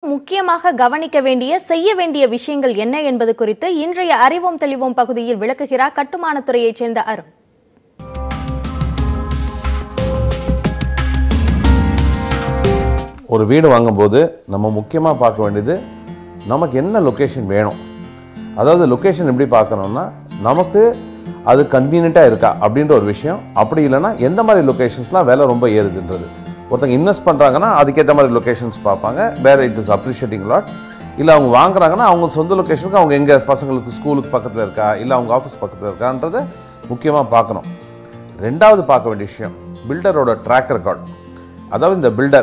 முக்கியமாக கவனிக்க வேண்டிய செய்ய வேண்டிய விஷயங்கள் என்ன என்பது குறித்து இன்றைய அறிவோம் தெளிவோம் பகுதியில் விளக்குகிறார் கட்டுமானத்துறையைச் சேர்ந்த அருண் ஒரு வீடு வாங்கும்போது நம்ம முக்கியமாக பார்க்க வேண்டியது நமக்கு என்ன லொக்கேஷன் வேணும் அதாவது லொக்கேஷன் எப்படி பார்க்கணும்னா நமக்கு அது கன்வீனியண்ட்டாக இருக்கா அப்படின்ற ஒரு விஷயம் அப்படி இல்லைன்னா எந்த மாதிரி லொக்கேஷன்ஸ்லாம் விலை ரொம்ப ஏறுதுன்றது ஒருத்தங்க இன்வெஸ்ட் பண்ணுறாங்கன்னா அதுக்கேற்ற மாதிரி லொக்கேஷன்ஸ் பார்ப்பாங்க வேறு இட் இஸ் அப்ரிஷியேட்டிங் லாட் இல்லை அவங்க வாங்குறாங்கன்னா அவங்க சொந்த லொக்கேஷனுக்கு அவங்க எங்கள் பசங்களுக்கு ஸ்கூலுக்கு பக்கத்தில் இருக்கா இல்லை அவங்க ஆஃபீஸ் பக்கத்தில் இருக்கான்றதை முக்கியமாக பார்க்கணும் ரெண்டாவது பார்க்க வேண்டிய விஷயம் பில்டரோட ட்ராக் ரெக்கார்ட் அதாவது இந்த பில்டர்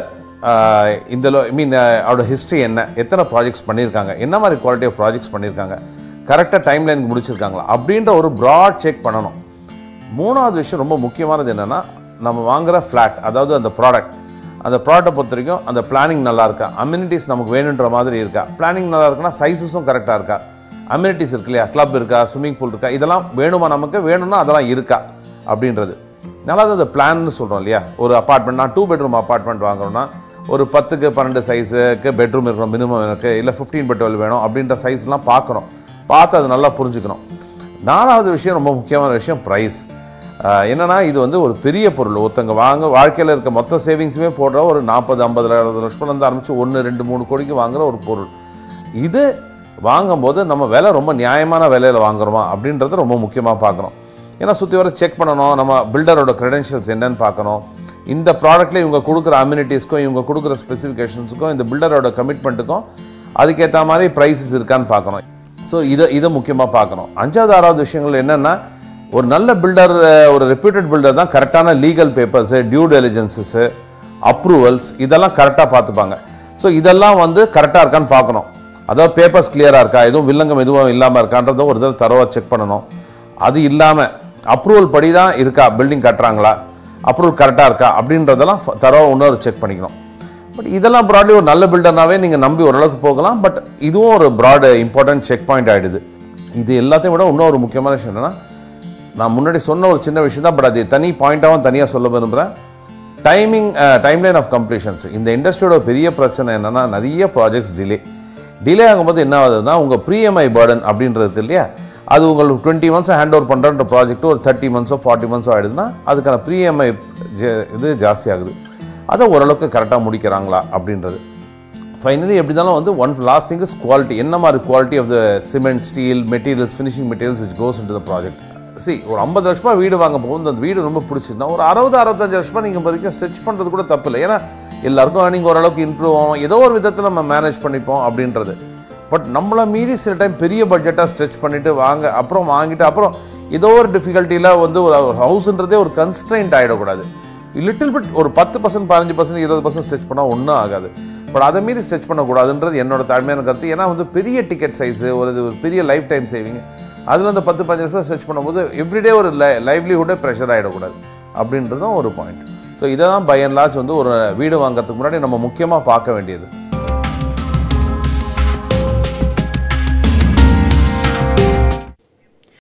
இந்த ஐ மீன் அவரோட ஹிஸ்ட்ரி என்ன எத்தனை ப்ராஜெக்ட்ஸ் பண்ணியிருக்காங்க என்ன மாதிரி குவாலிட்டி ஆஃப் ப்ராஜெக்ட்ஸ் பண்ணியிருக்காங்க கரெக்டாக டைம் லைனுக்கு முடிச்சிருக்காங்களா அப்படின்ற ஒரு ப்ராட் செக் பண்ணணும் மூணாவது விஷயம் ரொம்ப முக்கியமானது என்னென்னா நம்ம வாங்குற ஃப்ளாட் அதாவது அந்த ப்ராடக்ட் அந்த ப்ராடக்ட்டை பொறுத்த வரைக்கும் அந்த பிளானிங் நல்லா இருக்கா அம்யூனிட்டிஸ் நமக்கு வேணுன்ற மாதிரி இருக்கா பிளானிங் நல்லா இருக்குன்னா சைஸஸும் கரெக்டாக இருக்கா அம்யூனிட்டிஸ் இருக்கு இல்லையா கிளப் இருக்கா ஸ்விம்மிங் பூல் இருக்கா இதெல்லாம் வேணுமா நமக்கு வேணும்னா அதெல்லாம் இருக்கா அப்படின்றது நாலாவது அந்த பிளான்னு சொல்கிறோம் இல்லையா ஒரு அப்பார்ட்மெண்ட் நான் டூ பெட்ரூம் அப்பார்ட்மெண்ட் வாங்குறோம்னா ஒரு பத்துக்கு பன்னெண்டு சைஸுக்கு பெட்ரூம் இருக்கணும் மினிமம் எனக்கு இல்லை ஃபிஃப்டீன் பை டுவெல் வேணும் அப்படின்ற சைஸ்லாம் பார்க்கணும் பார்த்து அதை நல்லா புரிஞ்சுக்கணும் நாலாவது விஷயம் ரொம்ப முக்கியமான விஷயம் ப்ரைஸ் என்னன்னா இது வந்து ஒரு பெரிய பொருள் ஒருத்தங்க வாங்க வாழ்க்கையில் இருக்க மொத்த சேவிங்ஸுமே போடுற ஒரு நாற்பது ஐம்பது அறுபது லட்சம்லேருந்து ஆரம்பித்து ஒன்று ரெண்டு மூணு கோடிக்கு வாங்குற ஒரு பொருள் இது வாங்கும்போது நம்ம விலை ரொம்ப நியாயமான விலையில் வாங்குறோமா அப்படின்றத ரொம்ப முக்கியமாக பார்க்கணும் ஏன்னா சுற்றி வர செக் பண்ணணும் நம்ம பில்டரோட க்ரெடென்ஷியல்ஸ் என்னன்னு பார்க்கணும் இந்த ப்ராடக்ட்டில் இவங்க கொடுக்குற அம்யூனிட்டிஸ்க்கும் இவங்க கொடுக்குற ஸ்பெசிஃபிகேஷன்ஸுக்கும் இந்த பில்டரோட கமிட்மெண்ட்டுக்கும் அதுக்கேற்ற மாதிரி ப்ரைஸஸ் இருக்கான்னு பார்க்கணும் ஸோ இதை இதை முக்கியமாக பார்க்கணும் அஞ்சாவது ஆறாவது விஷயங்கள் என்னென்னா ஒரு நல்ல பில்டர் ஒரு ரெப்யூட்டட் பில்டர் தான் கரெக்டான legal papers due diligences approvals இதெல்லாம் கரெக்டாக பார்த்துப்பாங்க ஸோ இதெல்லாம் வந்து கரெக்டாக இருக்கான்னு பார்க்கணும் அதாவது பேப்பர்ஸ் கிளியராக இருக்கா எதுவும் வில்லங்கம் எதுவும் இல்லாமல் இருக்கான்றதை ஒரு தடவை தரவாக செக் பண்ணணும் அது இல்லாமல் அப்ரூவல் படி தான் இருக்கா பில்டிங் கட்டுறாங்களா அப்ரூவல் கரெக்டாக இருக்கா அப்படின்றதெல்லாம் தரவாக இன்னொரு செக் பண்ணிக்கணும் பட் இதெல்லாம் ப்ராட்லி ஒரு நல்ல பில்டர்னாவே நீங்கள் நம்பி ஓரளவுக்கு போகலாம் பட் இதுவும் ஒரு ப்ராடு இம்பார்ட்டன்ட் செக் பாயிண்ட் ஆகிடுது இது எல்லாத்தையும் விட இன்னும் ஒரு முக்கியமான விஷயம் என்னென்னா நான் முன்னாடி சொன்ன ஒரு சின்ன விஷயம் தான் பட் அது தனி பாயிண்ட்டாகவும் தனியாக சொல்ல விரும்புகிறேன் டைமிங் டைம்லைன் ஆஃப் கம்ப்ளீஷன்ஸ் இந்த இண்டஸ்ட்ரியோட பெரிய பிரச்சனை என்னென்னா நிறைய ப்ராஜெக்ட்ஸ் டிலே டிலே ஆகும்போது என்ன ஆகுதுன்னா உங்கள் ப்ரீஎம்ஐ பேர்டன் அப்படின்றது இருக்கு இல்லையா அது உங்களுக்கு டுவெண்ட்டி மந்த்ஸ் ஹேண்ட் ஓவர் பண்ணுறன்ற ப்ராஜெக்ட் ஒரு தேர்ட்டி மந்த்ஸோ ஃபார்ட்டி மந்த்ஸோ ஆகிடுதுன்னா அதுக்கான ப்ரீஎம்ஐ இது ஜாஸ்தி ஆகுது அதை ஓரளவுக்கு கரெக்டாக முடிக்கிறாங்களா அப்படின்றது ஃபைனலி எப்படி இருந்தாலும் வந்து one last thing is quality என்ன மாதிரி quality of the cement steel materials finishing materials which goes in the project சி ஒரு ஐம்பது லட்ச ரூபாய் வீடு வாங்க போகும்போது அந்த வீடு ரொம்ப பிடிச்சிருந்தா ஒரு அறுபது அறுபத்தஞ்சு லட்ச ரூபாய் நீங்கள் வரைக்கும் ஸ்ட்ரெச் பண்ணுறது கூட தப்பு இல்லை ஏன்னா எல்லாருக்கும் ஏர்னிங் ஓரளவுக்கு இம்ப்ரூவ் ஆகும் ஏதோ ஒரு விதத்தில் நம்ம மேனேஜ் பண்ணிப்போம் அப்படின்றது பட் நம்மளை மீறி சில டைம் பெரிய பட்ஜெட்டாக ஸ்ட்ரெச் பண்ணிவிட்டு வாங்க அப்புறம் வாங்கிட்டு அப்புறம் ஏதோ ஒரு டிஃபிகல்ட்டியில் வந்து ஒரு ஹவுஸ்ன்றதே ஒரு கன்ஸ்ட்ரெயின்ட் ஆகிடக்கூடாது லிட்டில் பிட் ஒரு பத்து பர்சன்ட் பதினஞ்சு பர்சன்ட் இருபது பர்சன்ட் ஸ்ட்ரெச் பண்ணால் ஒன்றும் ஆகாது பட் அதை மீறி ஸ்ட்ரெச் பண்ணக்கூடாதுன்றது என்னோட தாழ்மையான கருத்து ஏன்னா வந்து பெரிய டிக்கெட் சைஸு ஒரு இது ஒரு பெரிய லைஃப் டைம் சேவிங் அதில் அந்த பத்து பதினஞ்சு வருஷம் ஸ்ட்ரெச் பண்ணும்போது எவ்ரிடே ஒரு லை லைவ்லிஹுட்டே ப்ரெஷர் ஆகிடக்கூடாது அப்படின்றதும் ஒரு பாயிண்ட் ஸோ இதை தான் பை அண்ட் லார்ஜ் வந்து ஒரு வீடு வாங்குறதுக்கு முன்னாடி நம்ம முக்கியமாக பார்க்க வேண்டியது